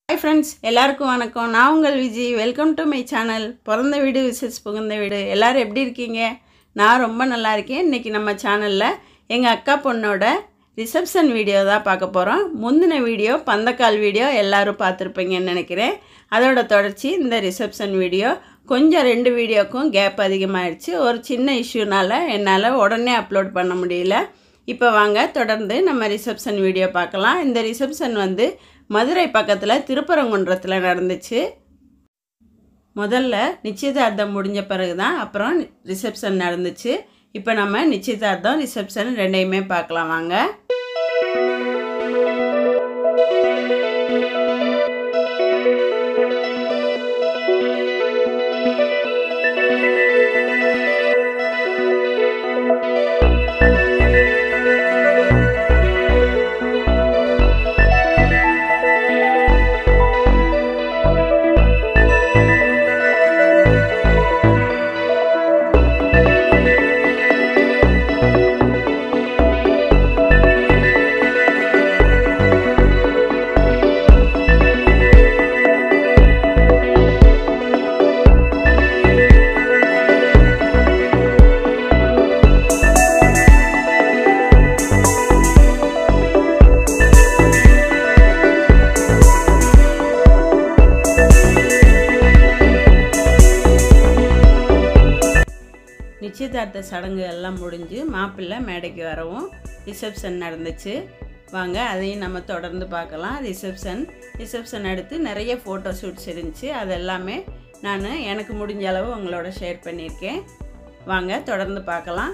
hi friends எல்லாருக்கும் வணக்கம் நான் உங்கள் Viji welcome to my channel பிறந்த வீடு விசேஷ் புகுந்த வீடு எல்லோரும் எப்படி இருக்கீங்க நான் ரொம்ப நல்லா இருக்கேன் இன்றைக்கி நம்ம சேனலில் எங்கள் அக்கா பொண்ணோட ரிசப்ஷன் வீடியோ தான் பார்க்க போகிறோம் முந்தின வீடியோ பந்தக்கால் வீடியோ எல்லாரும் பார்த்துருப்பீங்கன்னு நினைக்கிறேன் அதோட தொடர்ச்சி இந்த ரிசப்ஷன் வீடியோ கொஞ்சம் ரெண்டு வீடியோக்கும் கேப் அதிகமாகிடுச்சு ஒரு சின்ன இஷ்யூனால் என்னால் உடனே அப்லோட் பண்ண முடியல இப்போ வாங்க தொடர்ந்து நம்ம ரிசப்ஷன் வீடியோ பார்க்கலாம் இந்த ரிசப்ஷன் வந்து மதுரை பக்கத்தில் திருப்பரங்குன்றத்தில் நடந்துச்சு முதல்ல நிச்சயதார்த்தம் முடிஞ்ச பிறகு தான் அப்புறம் ரிசப்ஷன் நடந்துச்சு இப்போ நம்ம நிச்சயதார்த்தம் ரிசப்ஷன் ரெண்டையுமே பார்க்கலாம் வாங்க நிச்சயதார்த்த சடங்கு எல்லாம் முடிஞ்சு மாப்பிள்ளை மேடைக்கு வரவும் ரிசப்ஷன் நடந்துச்சு வாங்க அதையும் நம்ம தொடர்ந்து பார்க்கலாம் ரிசப்ஷன் ரிசப்ஷன் அடுத்து நிறைய ஃபோட்டோ ஷூட்ஸ் இருந்துச்சு அது எல்லாமே நான் எனக்கு முடிஞ்ச அளவு உங்களோட ஷேர் பண்ணியிருக்கேன் வாங்க தொடர்ந்து பார்க்கலாம்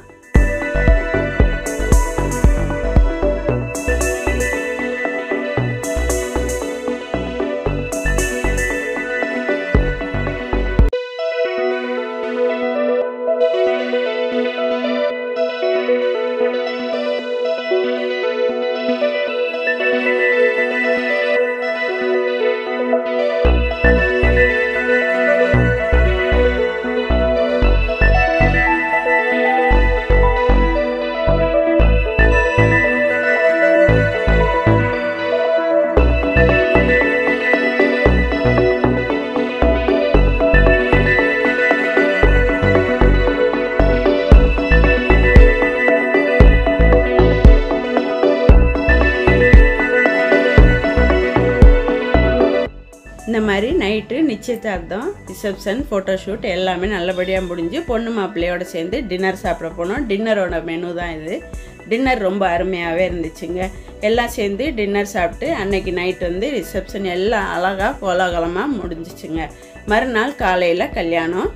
இந்த மாதிரி நைட்டு நிச்சயதார்த்தம் ரிசப்ஷன் ஃபோட்டோஷூட் எல்லாமே நல்லபடியாக முடிஞ்சு பொண்ணு மாப்பிள்ளையோட சேர்ந்து டின்னர் சாப்பிட போனோம் டின்னரோட மெனு தான் இது டின்னர் ரொம்ப அருமையாகவே இருந்துச்சுங்க எல்லாம் சேர்ந்து டின்னர் சாப்பிட்டு அன்னைக்கு நைட் வந்து ரிசப்ஷன் எல்லாம் அழகாக கோலாகலமாக முடிஞ்சிச்சுங்க மறுநாள் காலையில் கல்யாணம்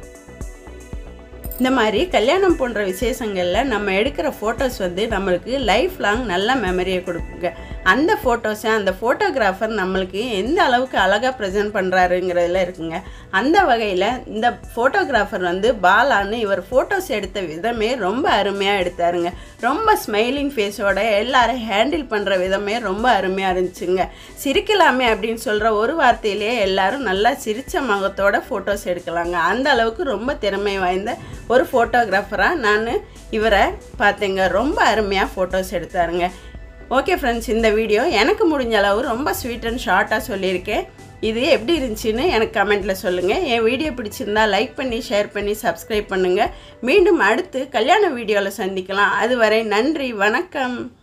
இந்த மாதிரி கல்யாணம் போன்ற விசேஷங்களில் நம்ம எடுக்கிற ஃபோட்டோஸ் வந்து நம்மளுக்கு லைஃப் லாங் நல்ல மெமரியை கொடுக்குங்க அந்த ஃபோட்டோஸை அந்த ஃபோட்டோகிராஃபர் நம்மளுக்கு எந்த அளவுக்கு அழகாக ப்ரெசென்ட் பண்ணுறாருங்கிறதுல இருக்குங்க அந்த வகையில் இந்த ஃபோட்டோகிராஃபர் வந்து பாலான்னு இவர் ஃபோட்டோஸ் எடுத்த விதமே ரொம்ப அருமையாக எடுத்தாருங்க ரொம்ப ஸ்மைலிங் ஃபேஸோட எல்லாரும் ஹேண்டில் பண்ணுற விதமே ரொம்ப அருமையாக இருந்துச்சுங்க சிரிக்கலாமே அப்படின்னு சொல்கிற ஒரு வார்த்தையிலேயே எல்லாரும் நல்லா சிரித்த முகத்தோட ஃபோட்டோஸ் எடுக்கலாங்க அந்த அளவுக்கு ரொம்ப திறமை வாய்ந்த ஒரு ஃபோட்டோகிராஃபராக நான் இவரை பார்த்தேங்க ரொம்ப அருமையாக ஃபோட்டோஸ் எடுத்தாருங்க ஓகே ஃப்ரெண்ட்ஸ் இந்த வீடியோ எனக்கு முடிஞ்ச அளவு ரொம்ப ஸ்வீட் அண்ட் ஷார்ட்டாக சொல்லியிருக்கேன் இது எப்படி இருந்துச்சுன்னு எனக்கு கமெண்ட்டில் சொல்லுங்கள் என் வீடியோ பிடிச்சிருந்தா லைக் பண்ணி ஷேர் பண்ணி சப்ஸ்கிரைப் பண்ணுங்கள் மீண்டும் அடுத்து கல்யாண வீடியோவில் சந்திக்கலாம் அதுவரை நன்றி வணக்கம்